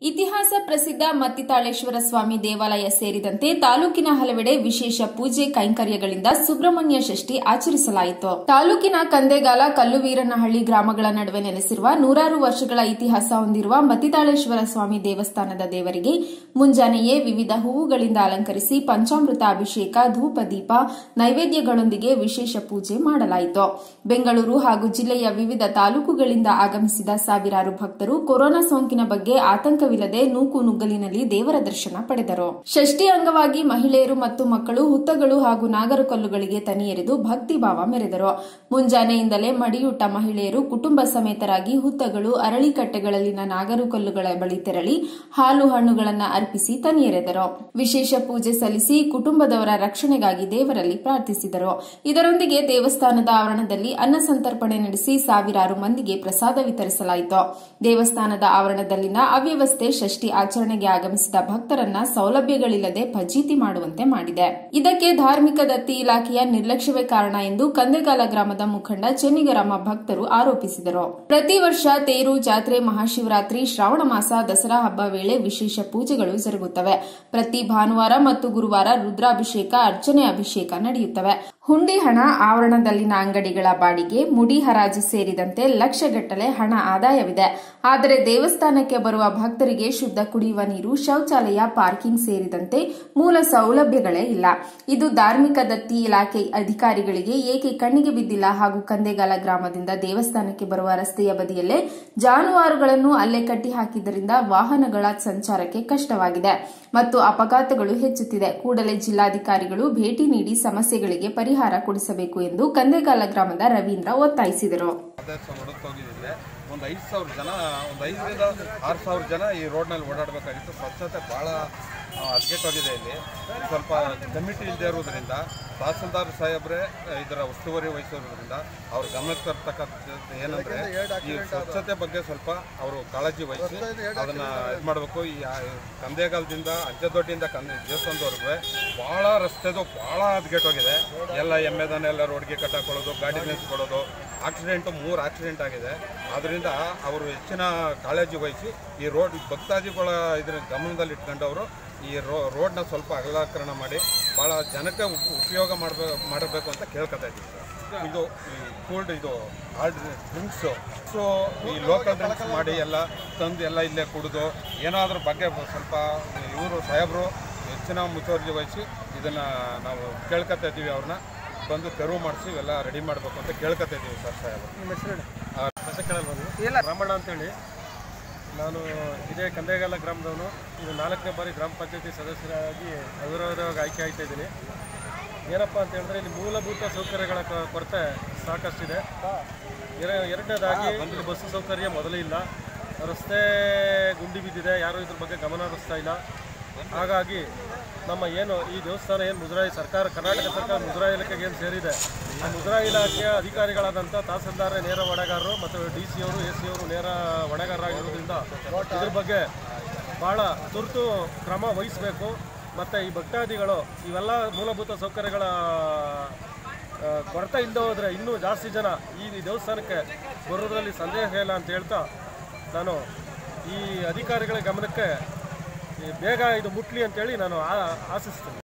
ಇತಿಹಾಸ ಪ್ರಸಿದ್ಧ ಮತ್ತಿತಾಳೇಶ್ವರ ಸ್ವಾಮಿ ದೇವಾಲಯ ಸೇರಿದಂತೆ ತಾಲೂಕಿನ ಹಲವೆಡೆ ವಿಶೇಷ ಪೂಜೆ ಕೈಂಕರ್ಯಗಳಿಂದ ಸುಬ್ರಹ್ಮಣ್ಯ ಷಷ್ಠಿ ಆಚರಿಸಲಾಯಿತು ತಾಲೂಕಿನ ಕಂದೇಗಾಲ ಕಲ್ಲುವೀರನಹಳ್ಳಿ ಗ್ರಾಮಗಳ ನಡುವೆ ನೆಲೆಸಿರುವ ನೂರಾರು ವರ್ಷಗಳ ಇತಿಹಾಸ ಹೊಂದಿರುವ ಮತ್ತಿತಾಳೇಶ್ವರ ಸ್ವಾಮಿ ದೇವಸ್ಥಾನದ ದೇವರಿಗೆ ಮುಂಜಾನೆಯೇ ವಿವಿಧ ಹೂವುಗಳಿಂದ ಅಲಂಕರಿಸಿ ಪಂಚಾಮೃತ ಅಭಿಷೇಕ ಧೂಪ ದೀಪ ನೈವೇದ್ಯಗಳೊಂದಿಗೆ ವಿಶೇಷ ಪೂಜೆ ಮಾಡಲಾಯಿತು ಬೆಂಗಳೂರು ಹಾಗೂ ಜಿಲ್ಲೆಯ ವಿವಿಧ ತಾಲೂಕುಗಳಿಂದ ಆಗಮಿಸಿದ ಸಾವಿರಾರು ಭಕ್ತರು ಕೊರೋನಾ ಸೋಂಕಿನ ಬಗ್ಗೆ ಆತಂಕವಿಲ್ಲದೆ ನೂಕು ನುಗ್ಗಲಿನಲ್ಲಿ ದೇವರ ದರ್ಶನ ಪಡೆದರು ಷಷ್ಠಿ ಅಂಗವಾಗಿ ಮಹಿಳೆಯರು ಮತ್ತು ಮಕ್ಕಳು ಹುತ್ತಗಳು ಹಾಗೂ ನಾಗರಕಲ್ಲುಗಳಿಗೆ ತನಿ ಎರೆದು ಭಕ್ತಿಭಾವ ಮೆರೆದರು ಮುಂಜಾನೆಯಿಂದಲೇ ಮಡಿಯೂಟ ಮಹಿಳೆಯರು ಕುಟುಂಬ ಸಮೇತರಾಗಿ ಹುತ್ತಗಳು ಅರಳಿಕಟ್ಟೆಗಳಲ್ಲಿನ ನಾಗರಕಲ್ಲುಗಳ ಬಳಿ ತೆರಳಿ ಹಾಲು ಹಣ್ಣುಗಳನ್ನು ಅರ್ಪಿಸಿ ತನಿ ಎರೆದರು ವಿಶೇಷ ಪೂಜೆ ಸಲ್ಲಿಸಿ ಕುಟುಂಬದವರ ರಕ್ಷಣೆಗಾಗಿ ದೇವರಲ್ಲಿ ಪ್ರಾರ್ಥಿಸಿದರು ಇದರೊಂದಿಗೆ ದೇವಸ್ಥಾನದ ಆವರಣದಲ್ಲಿ ಅನ್ನ ಸಂತರ್ಪಣೆ ನಡೆಸಿ ಸಾವಿರಾರು ಮಂದಿಗೆ ಪ್ರಸಾದ ವಿತರಿಸಲಾಯಿತು ದೇವಸ್ಥಾನದ ಆವರಣದಲ್ಲಿನ ಅವ್ಯವಸ್ಥೆ ಷಷ್ಠಿ ಆಚರಣೆಗೆ ಆಗಮಿಸಿದ ಭಕ್ತರನ್ನ ಸೌಲಭ್ಯಗಳಿಲ್ಲದೆ ಫಜೀತಿ ಮಾಡುವಂತೆ ಮಾಡಿದೆ ಇದಕ್ಕೆ ಧಾರ್ಮಿಕ ದತ್ತಿ ಇಲಾಖೆಯ ನಿರ್ಲಕ್ಷ್ಯವೇ ಕಾರಣ ಎಂದು ಕಂದೆಗಾಲ ಗ್ರಾಮದ ಮುಖಂಡ ಚೆನ್ನಿಗರಾಮ ಭಕ್ತರು ಆರೋಪಿಸಿದರು ಪ್ರತಿ ವರ್ಷ ತೇರು ಜಾತ್ರೆ ಮಹಾಶಿವರಾತ್ರಿ ಶ್ರಾವಣ ಮಾಸ ದಸರಾ ಹಬ್ಬ ವೇಳೆ ವಿಶೇಷ ಪೂಜೆಗಳು ಜರುಗುತ್ತವೆ ಪ್ರತಿ ಭಾನುವಾರ ಮತ್ತು ಗುರುವಾರ ರುದ್ರಾಭಿಷೇಕ ಅರ್ಚನೆ ಅಭಿಷೇಕ ನಡೆಯುತ್ತವೆ ಹುಂಡಿ ಹಣ ಆವರಣದಲ್ಲಿನ ಅಂಗಡಿಗಳ ಬಾಡಿಗೆ ಮುಡಿ ಹರಾಜು ಸೇರಿದಂತೆ ಲಕ್ಷಗಟ್ಟಲೆ ಹಣ ಆದಾಯವಿದೆ ಆದರೆ ದೇವಸ್ಥಾನಕ್ಕೆ ಬರುವ ಭಕ್ತರಿಗೆ ಶುದ್ಧ ಕುಡಿಯುವ ನೀರು ಶೌಚಾಲಯ ಪಾರ್ಕಿಂಗ್ ಸೇರಿದಂತೆ ಮೂಲ ಸೌಲಭ್ಯಗಳೇ ಇಲ್ಲ ಇದು ಧಾರ್ಮಿಕ ದತ್ತಿ ಇಲಾಖೆ ಅಧಿಕಾರಿಗಳಿಗೆ ಏಕೆ ಕಣ್ಣಿಗೆ ಬಿದ್ದಿಲ್ಲ ಹಾಗೂ ಕಂದೆಗಾಲ ಗ್ರಾಮದಿಂದ ದೇವಸ್ಥಾನಕ್ಕೆ ಬರುವ ರಸ್ತೆಯ ಬದಿಯಲ್ಲೇ ಜಾನುವಾರುಗಳನ್ನು ಅಲ್ಲೇ ಕಟ್ಟಿ ಹಾಕಿದ್ದರಿಂದ ವಾಹನಗಳ ಸಂಚಾರಕ್ಕೆ ಕಷ್ಟವಾಗಿದೆ ಮತ್ತು ಅಪಘಾತಗಳು ಹೆಚ್ಚುತ್ತಿದೆ ಕೂಡಲೇ ಜಿಲ್ಲಾಧಿಕಾರಿಗಳು ಭೇಟಿ ನೀಡಿ ಸಮಸ್ಯೆಗಳಿಗೆ ಪರಿಹಾರ ಕೊಡಿಸಬೇಕು ಎಂದು ಕಂದೆಗಾಲ ಗ್ರಾಮದ ರವೀಂದ್ರ ಒತ್ತಾಯಿಸಿದರು ಆದರ್ಶ ಹೊಡಕ್ ಹೋಗಿದ್ದಿದ್ರೆ ಒಂದು ಐದು ಸಾವಿರ ಜನ ಒಂದು ಐದರಿಂದ ಆರು ಸಾವಿರ ಜನ ಈ ರೋಡ್ನಲ್ಲಿ ಓಡಾಡಬೇಕಾಗಿತ್ತು ಸ್ವಚ್ಛತೆ ಭಾಳ ಹದಗೆಟ್ಟೋಗಿದೆ ಇಲ್ಲಿ ಸ್ವಲ್ಪ ಕಮಿಟಿ ಇಲ್ಲದೆ ಇರೋದ್ರಿಂದ ತಹಸೀಲ್ದಾರ್ ಸಾಹೇಬ್ರೆ ಇದರ ಉಸ್ತುವಾರಿ ವಹಿಸೋದ್ರಿಂದ ಅವ್ರ ಗಮನಕ್ಕೆ ತರ್ತಕ್ಕಂಥದ್ದು ಏನಂದ್ರೆ ಈ ಸ್ವಚ್ಛತೆ ಬಗ್ಗೆ ಸ್ವಲ್ಪ ಅವರು ಕಾಳಜಿ ವಹಿಸಿ ಅದನ್ನ ಇದು ಮಾಡಬೇಕು ಈ ಆ- ಕಂದೆಗಾಲದಿಂದ ಅಂಜದೊಡ್ಡಿಯಿಂದ ಕಂದೆ ದೇವಸ್ಥಾನದವರೆಗೂ ಭಾಳ ರಸ್ತೆದು ಭಾಳ ಹದಗೆಟ್ಟೋಗಿದೆ ಎಲ್ಲ ಎಮ್ಮೆದನ್ನ ಎಲ್ಲ ರೋಡ್ಗೆ ಕಟ್ಟಾಕೊಳ್ಳೋದು ಗಾಡಿ ನಿಲ್ಲಿಸ್ಕೊಡೋದು ಆಕ್ಸಿಡೆಂಟು ಮೂರು ಆಕ್ಸಿಡೆಂಟ್ ಆಗಿದೆ ಅದರಿಂದ ಅವರು ಹೆಚ್ಚಿನ ಕಾಳಜಿ ವಹಿಸಿ ಈ ರೋಡ್ ಭಕ್ತಾದಿಗಳ ಇದ್ರ ಗಮನದಲ್ಲಿ ಇಟ್ಕೊಂಡು ಅವರು ಈ ರೋ ರೋಡ್ನ ಸ್ವಲ್ಪ ಅಗಲೀಕರಣ ಮಾಡಿ ಭಾಳ ಜನಕ್ಕೆ ಉಪ- ಉಪಯೋಗ ಮಾಡಬೇಕು ಮಾಡಬೇಕು ಅಂತ ಕೇಳ್ಕೊತಾ ಇದ್ದೀವಿ ಸರ್ ಇದು ಈ ಕೂಲ್ಡ್ ಇದು ಹಾರ್ಡ್ ಡ್ರಿಂಕ್ಸು ಸೊ ಈ ಲೋಕಲ್ ಡ್ರಿಂಕ್ಸ್ ಮಾಡಿ ಎಲ್ಲ ತಂದು ಎಲ್ಲ ಇಲ್ಲೇ ಕುಡಿದು ಏನಾದ್ರ ಬಗ್ಗೆ ಸ್ವಲ್ಪ ಇವರು ಸಾಹೇಬರು ಹೆಚ್ಚಿನ ಮುತುವರ್ಜಿ ವಹಿಸಿ ಇದನ್ನು ನಾವು ಕೇಳ್ಕೊತಾ ಇದ್ದೀವಿ ಅವ್ರನ್ನ ಬಂದು ತೆರವು ಮಾಡಿಸಿ ಇವೆಲ್ಲ ರೆಡಿ ಮಾಡಬೇಕು ಅಂತ ಕೇಳ್ಕೊತಾ ಇದ್ದೀವಿ ಸರ್ ಸಾಹೇಬರು ಬಸಕಳಲ್ಲಿ ಬಂದು ರಾಮಣ್ಣ ಅಂತೇಳಿ ನಾನು ಇದೇ ಕಂದೆಗಾಲ ಗ್ರಾಮದವನು ಇದು ನಾಲ್ಕನೇ ಬಾರಿ ಗ್ರಾಮ ಪಂಚಾಯತಿ ಸದಸ್ಯರಾಗಿ ಅವಿರೋಧವಾಗಿ ಆಯ್ಕೆ ಆಯ್ತಾ ಇದ್ದೀನಿ ಏನಪ್ಪ ಅಂತ ಹೇಳಿದ್ರೆ ಇಲ್ಲಿ ಮೂಲಭೂತ ಸೌಕರ್ಯಗಳ ಕೊ- ಕೊರತೆ ಸಾಕಷ್ಟಿದೆ ಎರ- ಎರಡನೇದಾಗಿ ಇಲ್ಲಿ ಬಸ್ಸು ಸೌಕರ್ಯ ಮೊದಲೇ ಇಲ್ಲ ರಸ್ತೆ ಗುಂಡಿ ಬಿದ್ದಿದೆ ಯಾರೂ ಇದ್ರ ಬಗ್ಗೆ ಗಮನ ಹರಿಸ್ತಾ ಇಲ್ಲ ಹಾಗಾಗಿ ನಮ್ಮ ಏನು ಈ ದೇವಸ್ಥಾನ ಏನು ಮುಜರಾಯಿ ಸರ್ಕಾರ ಕರ್ನಾಟಕ ಸರ್ಕಾರ ಮುಜರಾಯಿ ಇಲಾಖೆಗೆ ಏನು ಸೇರಿದೆ ಆ ಮುಜರಾಯಿ ಇಲಾಖೆಯ ಅಧಿಕಾರಿಗಳಾದಂಥ ತಹಸೀಲ್ದಾರ್ ನೇರ ಹೊಣೆಗಾರರು ಮತ್ತು ಡಿ ಸಿ ಅವರು ಎ ಸಿ ಅವರು ನೇರ ಹೊಣೆಗಾರರಾಗಿರೋದ್ರಿಂದ ಇದ್ರ ಬಗ್ಗೆ ಭಾಳ ತುರ್ತು ಕ್ರಮ ವಹಿಸಬೇಕು ಮತ್ತು ಈ ಭಕ್ತಾದಿಗಳು ಇವೆಲ್ಲ ಮೂಲಭೂತ ಸೌಕರ್ಯಗಳ ಆ, ಕೊರತೆ ಇಲ್ಲದೆ ಹೋದರೆ ಇನ್ನೂ ಜಾಸ್ತಿ ಜನ ಈ ದೇವಸ್ಥಾನಕ್ಕೆ ಬರೋದ್ರಲ್ಲಿ ಸಂದೇಹ ಇಲ್ಲ ಅಂತ ಹೇಳ್ತಾ ನಾನು ಈ ಅಧಿಕಾರಿಗಳ ಗಮನಕ್ಕೆ ಈ ಬೇಗ ಇದು ಮುಟ್ಲಿ ಅಂತೇಳಿ ನಾನು ಆ- ಆಶಿಸ್ತೀನಿ